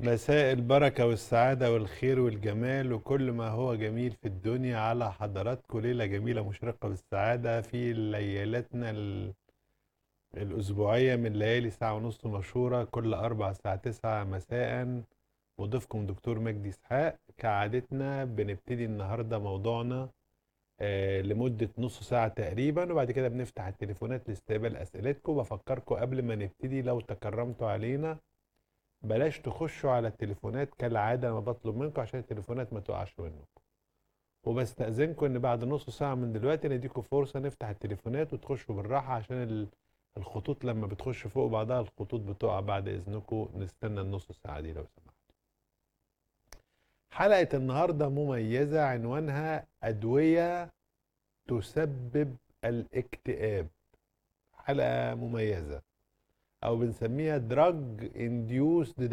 مساء البركة والسعادة والخير والجمال وكل ما هو جميل في الدنيا على حضراتكم ليلة جميلة مشرقة بالسعادة في ليالتنا ال- الأسبوعية من ليالي ساعة ونص مشهورة كل أربع الساعة تسعة مساء وضيفكم دكتور مجدي إسحاق كعادتنا بنبتدي النهاردة موضوعنا آه، لمدة نص ساعة تقريبا وبعد كده بنفتح التليفونات لاستقبال أسئلتكم بفكركم قبل ما نبتدي لو تكرمتوا علينا بلاش تخشوا على التليفونات كالعادة أنا بطلب منكم عشان التليفونات ما تقعش منكم وبستأذنكم إن بعد نص ساعة من دلوقتي نديكم فرصة نفتح التليفونات وتخشوا بالراحة عشان ال- الخطوط لما بتخش فوق بعضها الخطوط بتقع بعد إذنكم نستنى النص ساعة دي لو سمحت حلقة النهاردة مميزة عنوانها أدوية تسبب الاكتئاب حلقة مميزة أو بنسميها drug induced